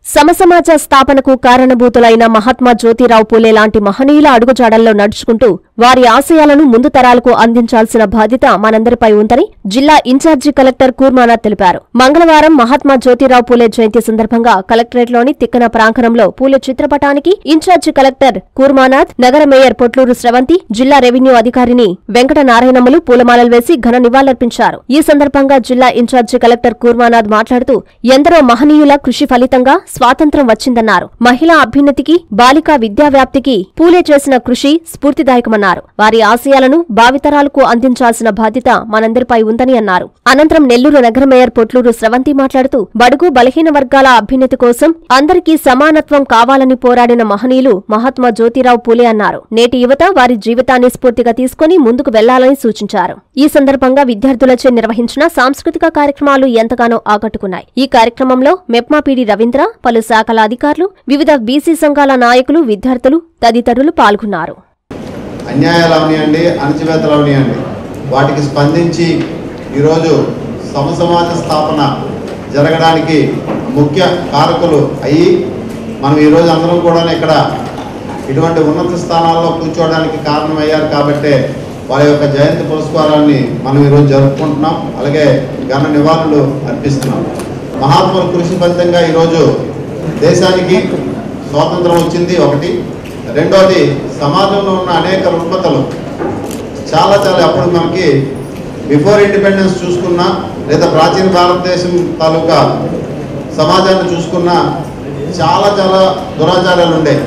సమసమాజ స్థాపనకు కారణభూతులైన మహాత్మా జ్యోతిరావు పూలే లాంటి మహనీయుల అడుగుజాడల్లో నడుచుకుంటూ వారి ఆశయాలను ముందు తరాలకు అందించాల్సిన బాధ్యత మనందరిపై ఉందని జిల్లా ఇన్ఛార్జి కలెక్టర్ కూర్మానాథ్ తెలిపారు మంగళవారం మహాత్మా జ్యోతిరావు పూలే జయంతి సందర్భంగా కలెక్టరేట్లోని తిక్కన ప్రాంగణంలో పూలే చిత్రపటానికి ఇన్ఛార్జి కలెక్టర్ కూర్మానాథ్ నగర మేయర్ పొట్లూరు స్రవంతి జిల్లా రెవెన్యూ అధికారిని వెంకట నారాయణములు పూలమాలలు వేసి ఘన నివాళులర్పించారు ఈ సందర్భంగా జిల్లా ఇన్ఛార్జి కలెక్టర్ కూర్మానాథ్ మాట్లాడుతూ ఎందరో మహనీయుల కృషి ఫలితంగా స్వాతంత్ర్యం వచ్చిందన్నారు మహిళా అభ్యున్నతికి బాలికా విద్యా వ్యాప్తికి పూలే చేసిన కృషి స్ఫూర్తిదాయకమన్నారు వారి ఆశయాలను భావితరాలకు అందించాల్సిన బాధ్యత మనందరిపై ఉందని అన్నారు అనంతరం నెల్లూరు నగర మేయర్ పొట్లూరు స్రవంతి మాట్లాడుతూ బడుగు బలహీన వర్గాల అభ్యున్నతి కోసం అందరికీ సమానత్వం కావాలని పోరాడిన మహనీయులు మహాత్మా జ్యోతిరావు పూలే అన్నారు నేటి యువత వారి జీవితాన్ని స్ఫూర్తిగా తీసుకుని ముందుకు వెళ్లాలని సూచించారు ఈ సందర్భంగా విద్యార్థులచే నిర్వహించిన సాంస్కృతిక కార్యక్రమాలు ఎంతగానో ఆకట్టుకున్నాయి ఈ కార్యక్రమంలో మెప్మాపీడి రవీంద్ర పలు శాఖల అధికారులు వివిధ బీసీ సంఘాల నాయకులు విద్యార్థులు తదితరులు పాల్గొన్నారు అన్యాయాలు అవనియండి అణచివేతలు అవనియండి వాటికి స్పందించి ఈరోజు సమసమాజ స్థాపన జరగడానికి ముఖ్య కారకులు అయ్యి మనం ఈరోజు అందరం కూడా ఇక్కడ ఇటువంటి ఉన్నత స్థానాల్లో కూర్చోవడానికి కారణమయ్యారు కాబట్టే వారి యొక్క జయంతి పురస్కారాన్ని మనం ఈరోజు జరుపుకుంటున్నాం అలాగే ఘన నివాళులు అర్పిస్తున్నాం మహాత్ముల కృషి ఫలితంగా ఈరోజు దేశానికి స్వాతంత్రం వచ్చింది ఒకటి రెండోది సమాజంలో ఉన్న అనేక రుగ్మతలు చాలా చాలా అప్పుడు మనకి బిఫోర్ ఇండిపెండెన్స్ చూసుకున్నా లేదా ప్రాచీన భారతదేశం తాలూకా సమాజాన్ని చూసుకున్నా చాలా చాలా దురాచారాలు ఉండేవి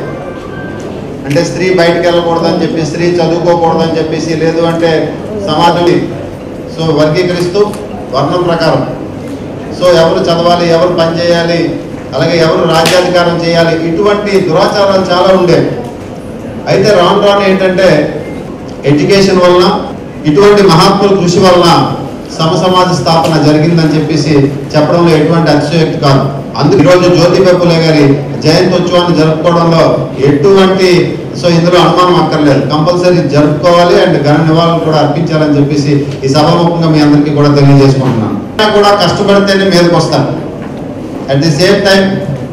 అంటే స్త్రీ బయటకు వెళ్ళకూడదని చెప్పి స్త్రీ చదువుకోకూడదని చెప్పేసి లేదు అంటే సమాజం సో వర్గీకరిస్తూ వర్ణం ప్రకారం సో ఎవరు చదవాలి ఎవరు పని చేయాలి అలాగే ఎవరు రాజ్యాధికారం చేయాలి ఇటువంటి దురాచారాలు చాలా ఉండేవి అయితే రాను రాను ఏంటంటే ఎడ్యుకేషన్ వలన ఇటువంటి మహాత్ముల కృషి వలన సమసమాజ స్థాపన జరిగిందని చెప్పేసి చెప్పడంలో ఎటువంటి అతిశయోక్తి కాదు అందుకు ఈరోజు జ్యోతిబా పూలే గారి జయంతోత్సవాన్ని జరుపుకోవడంలో ఎటువంటి సో ఇందులో అనుమానం అక్కర్లేదు కంపల్సరీ జరుపుకోవాలి అండ్ ఘన నివాళులు కూడా అర్పించాలని చెప్పేసి ఈ సభాముఖంగా మీ అందరికీ కూడా తెలియజేసుకుంటున్నాను అయినా కూడా కష్టపడితేనే మీదకి వస్తాను అట్ ది సేమ్ టైం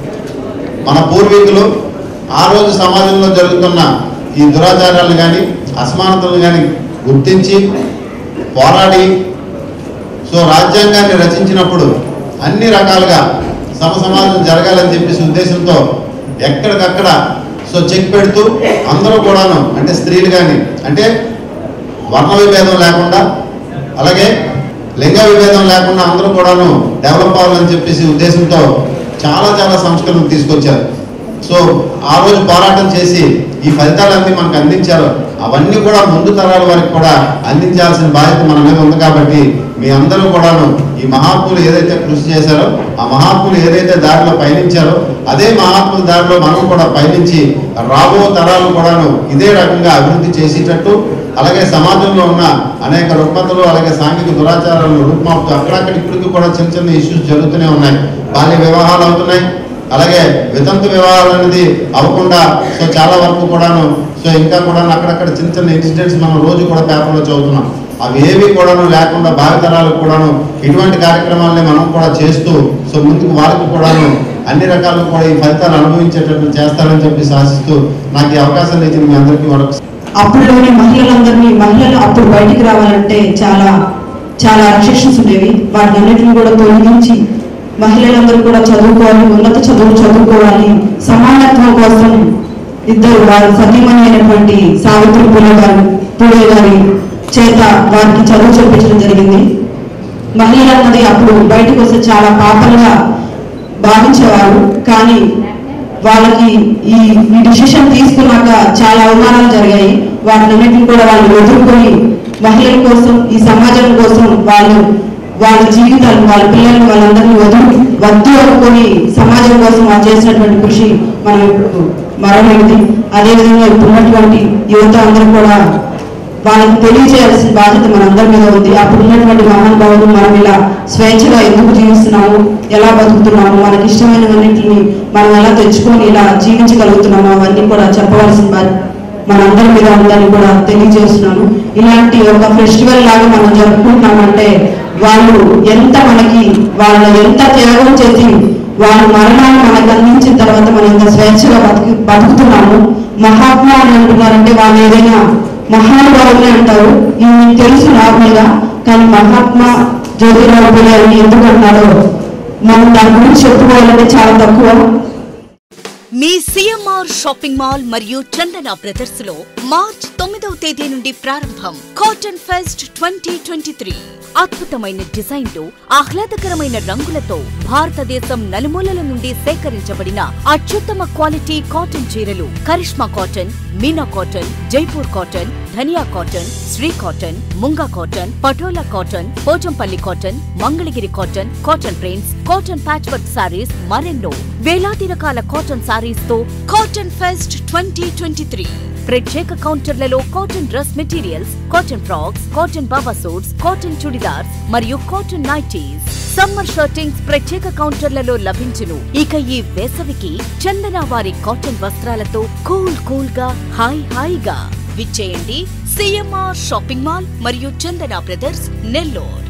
మన పూర్వీకులు ఆ రోజు సమాజంలో జరుగుతున్న ఈ దురాచారాలను కానీ అసమానతలను కానీ గుర్తించి పోరాడి సో రాజ్యాంగాన్ని రచించినప్పుడు అన్ని రకాలుగా సమ సమాజం జరగాలని చెప్పేసి ఉద్దేశంతో ఎక్కడికక్కడ సో చెక్ పెడుతూ అందరూ కూడాను అంటే స్త్రీలు కానీ అంటే వర్ణ విభేదం లేకుండా అలాగే లింగ విభేదం లేకుండా అందరూ కూడాను డెవలప్ అవ్వాలని చెప్పేసి ఉద్దేశంతో చాలా చాలా సంస్కరణలు తీసుకొచ్చారు సో ఆ రోజు పోరాటం చేసి ఈ ఫలితాలన్నీ మనకు అందించారు అవన్నీ కూడా ముందు తరాల వారికి కూడా అందించాల్సిన బాధ్యత మన మీద ఉంది కాబట్టి మీ అందరూ కూడాను ఈ మహాత్ములు ఏదైతే కృషి చేశారో ఆ మహాత్ములు ఏదైతే దారిలో పయనించారో అదే మహాత్ముల దారిలో మనం కూడా పయనించి రాబో తరాలు కూడాను ఇదే రకంగా అభివృద్ధి చేసేటట్టు అలాగే సమాజంలో ఉన్న అనేక రుగ్మతలు అలాగే సాంఘిక దురాచారాలను రూపుమాపుతూ అక్కడక్కడ ఇప్పటికీ కూడా చిన్న చిన్న ఇష్యూస్ జరుగుతూనే ఉన్నాయి బాల్య వివాహాలు అవుతున్నాయి అలాగే వితంతు వివాహాలు అనేది అవ్వకుండా సో చాలా వరకు కూడాను సో ఇంకా కూడా అక్కడక్కడ చిన్న చిన్న ఇన్సిడెంట్స్ మనం రోజు కూడా పేపర్లో చదువుతున్నాం అవి ఏవి కూడాను లేకుండా భావితరాలకు కూడాను ఇటువంటి కార్యక్రమాలని మనం కూడా చేస్తూ సో ముందుకు వాళ్ళకు కూడాను అన్ని రకాలు కూడా ఈ ఫలితాలు అనుభవించేటట్టు చేస్తారని చెప్పి ఆశిస్తూ నాకు ఈ అవకాశం ఇచ్చిన మీ అందరికీ మరొక అప్పుడులోని మహిళలందరినీ మహిళలు అప్పుడు బయటికి రావాలంటే చాలా చాలా రిస్ట్రిక్షన్స్ ఉండేవి వాటిని అన్నిటిని కూడా తొలగించి మహిళలందరూ కూడా చదువుకోవాలి ఉన్నత చదువులు చదువుకోవాలి సమానత్వం కోసం ఇద్దరు వారి సతీమణి అయినటువంటి సావిత్రి పూలే గారు పూలే గారి చేత వారికి చదువు చెప్పించడం జరిగింది మహిళలు అన్నది అప్పుడు బయటకు వస్తే చాలా పాపలుగా భావించేవారు కానీ వాళ్ళకి ఈ ఈ డిసిషన్ తీసుకున్నాక చాలా అవమానాలు జరిగాయి వాటినన్నిటిని కూడా వాళ్ళు ఎదుర్కొని మహిళల కోసం ఈ సమాజం కోసం వాళ్ళు వాళ్ళ జీవితాలు వాళ్ళ పిల్లలు వాళ్ళందరినీ వదులు వద్దు అనుకొని సమాజం కోసం వాళ్ళు చేసినటువంటి కృషి మనం ఇప్పుడు మరవలేదు అదేవిధంగా ఇప్పుడు ఉన్నటువంటి యువత అందరూ కూడా వాళ్ళకి తెలియజేయాల్సిన బాధ్యత మనందరి మీద ఉంది అప్పుడు ఉన్నటువంటి మహానుభావులు మనం ఇలా స్వేచ్ఛగా ఎందుకు జీవిస్తున్నాము ఎలా బతుకుతున్నాము మనకి ఇష్టమైనవన్నింటిని మనం ఎలా తెచ్చుకొని ఇలా జీవించగలుగుతున్నాము అవన్నీ కూడా చెప్పవలసిన బాధ్యత మనందరి మీద ఉందని కూడా తెలియజేస్తున్నాను ఇలాంటి ఒక ఫెస్టివల్ లాగా మనం జరుపుకుంటున్నామంటే వాళ్ళు ఎంత మనకి వాళ్ళ ఎంత త్యాగం చేసి వాళ్ళ మరణాన్ని మనకు అందించిన తర్వాత మనం ఇంకా స్వేచ్ఛగా బతికి బతుకుతున్నాము మహాత్మా అని అంటున్నారంటే వాళ్ళు ఏదైనా మహానుభావులే అంటారు ఇది మీకు తెలుసు నార్మల్గా కానీ మహాత్మా జ్యోతిరావు పూలే అని ఎందుకు అన్నారో మనం దాని గురించి చెప్పుకోవాలంటే చాలా తక్కువ మీ సిఎంఆర్ షాపింగ్ మాల్ మరియు చందన బ్రదర్స్ లో మార్చ్ తొమ్మిదవ తేదీ నుండి ప్రారంభం cotton fest twenty twenty three అద్భుతమైన డిజైన్లు ఆహ్లాదకరమైన రంగులతో భారతదేశం నలుమూలల నుండి సేకరించబడిన అత్యుత్తమ క్వాలిటీ కాటన్ చీరలు Karishma cotton Meena cotton Jaipur cotton Dhaniya cotton Shri cotton Munga cotton Patola cotton Pochampally cotton Mangalagiri cotton cotton prints cotton patch work saris మరెన్నో వేలాది రకాల కాటన్ సారీస్ తో cotton fest twenty twenty three ప్రత్యేక కౌంటర్లలో cotton dress materials cotton frocks cotton baba suits cotton churidars మరియు కాటన్ నైటీస్ సమ్మర్ షర్టింగ్స్ ప్రత్యేక కౌంటర్లలో లభించును ఇక ఈ వేసవికి చందన వారి కాటన్ వస్త్రాలతో కూల్ కూల్ గా హాయ్ హాయిగా విచ్చేయండి సిఎంఆర్ షాపింగ్ మాల్ మరియు చందన బ్రదర్స్ నెల్లూరు